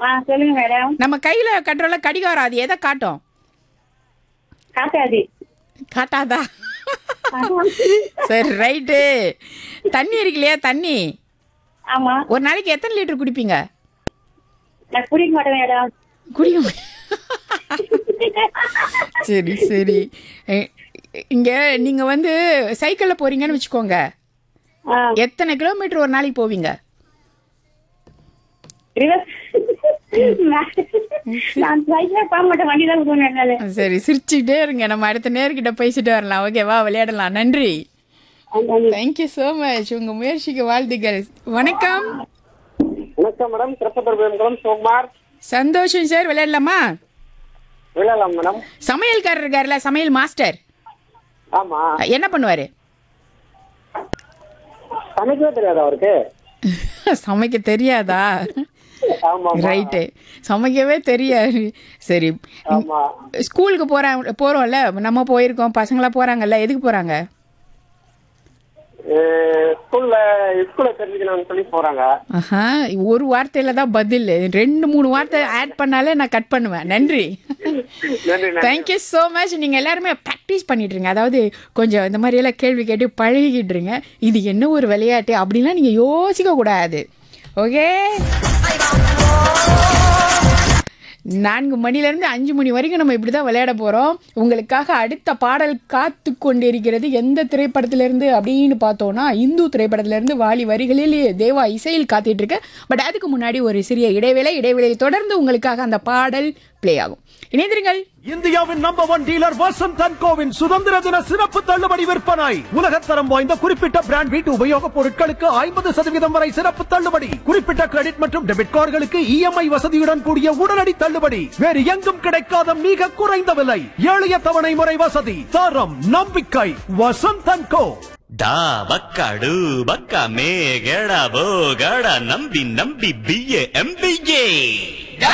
ஆ சொல்லுங்க மேடம் நம்ம கையில கட்டுறோம்ல கடிகாரம் அது எதை காட்டும் காட்டாது காட்டாதா சரி ரைட்டு தண்ணி இருக்கு இல்லையா தண்ணி ஆமா ஒரு நாளைக்கு எத்தனை லிட்டர் குடிப்பீங்க நான் குடிக்க மாட்டேன் மேடம் குடிக்க மா- சரி சரி எ- இங்க நீங்க வந்து சைக்கிள்ல போறீங்கன்னு வச்சுக்கோங்க ஆ எத்தனை கிலோமீட்டர் ஒரு நாளைக்கு போவீங்க ரிவர்ஸ் நான் சைக்கிளே போக மாட்டேன் வண்டி தான் கொடுக்கணும் என்னால சரி சிரிச்சுக்கிட்டே இருங்க நம்ம அடுத்த நேர்கிட்ட பேசிட்டு வரலாம் ஓகேவா விளையாடலாம் நன்றி தேங்க்யூ ஸோ மச் உங்க முயற்சிக்கு வாழ்த்துக்கள் வணக்கம் வணக்கம் மேடம் திருப்பத்தூர் மேடம் சிவகுமார் சந்தோஷம் சார் விளையாடலாமா விளையாடலாம் மேடம் சமையல்காரர் இருக்காருல்ல சமையல் மாஸ்டர் ஆமா என்ன பண்ணுவாரு சமைக்கவே தெரியாது அவருக்கு சமைக்க தெரியாதா ஆமா ஆமா. ரைட்டு சமைக்கவே தெரியாது சரி ஆமா ஸ்கூலுக்கு போறாங்க போறோம்ல நம்ம போயிருக்கோம் பசங்களாம் போறாங்கல்ல எதுக்கு போறாங்க அஹ் ஸ்கூல்ல ஸ்கூல்ல தெரிஞ்சுக்கணும்னு சொல்லி போறாங்க ஆஹா ஒரு வார்த்தையில தான் பதில் ரெண்டு மூணு வார்த்தை ஆட் பண்ணாலே நான் கட் பண்ணுவேன் நன்றி நன்றி நன்றி தேங்க்யூ ஸோ மச் நீங்கள் எல்லாருமே ப்ராக்டிஸ் பண்ணிட்டு இருங்க அதாவது கொஞ்சம் இந்த மாதிரி எல்லாம் கேள்வி கேட்டு பழகிக்கிட்டு இருங்க இது என்ன ஒரு விளையாட்டு அப்படின்லாம் நீங்கள் யோசிக்க கூடாது ஓகே நான்கு மணிலேருந்து அஞ்சு மணி வரைக்கும் நம்ம இப்படி தான் விளையாட போகிறோம் உங்களுக்காக அடுத்த பாடல் காத்து கொண்டிருக்கிறது எந்த திரைப்படத்திலிருந்து அப்படின்னு பார்த்தோன்னா இந்து திரைப்படத்திலிருந்து வாலி வரிகளில் தேவா இசையில் காத்துட்டு இருக்கு பட் அதுக்கு முன்னாடி ஒரு சிறிய இடைவேளை இடைவேளையை தொடர்ந்து உங்களுக்காக அந்த பாடல் ப்ளே ஆகும் இணைந்திருங்கள் இந்தியாவின் number one dealer Vasanth and கோவின் சுதந்திர தின சிறப்பு தள்ளுபடி விற்பனை உலகத்தரம் வாய்ந்த குறிப்பிட்ட பிராண்ட் வீட்டு உபயோகப் பொருட்களுக்கு ஐம்பது சதவீதம் வரை சிறப்பு தள்ளுபடி குறிப்பிட்ட கிரெடிட் மற்றும் டெபிட் கார்டுகளுக்கு இஎம்ஐ வசதியுடன் கூடிய உடனடி தள்ளுபடி வேறு எங்கும் கிடைக்காத மிக குறைந்த விலை எளிய தவணை முறை வசதி தரம் நம்பிக்கை வசந்த் அண்ட் கோ ಡಾ ಬಕ್ಕಡು ಬಕ್ಕ ಮೇ ಗಡ ಬೋ ಗಡ ನಂಬಿ ನಂಬಿ ಬಿಯೆ ಎಂಬಿಯೇ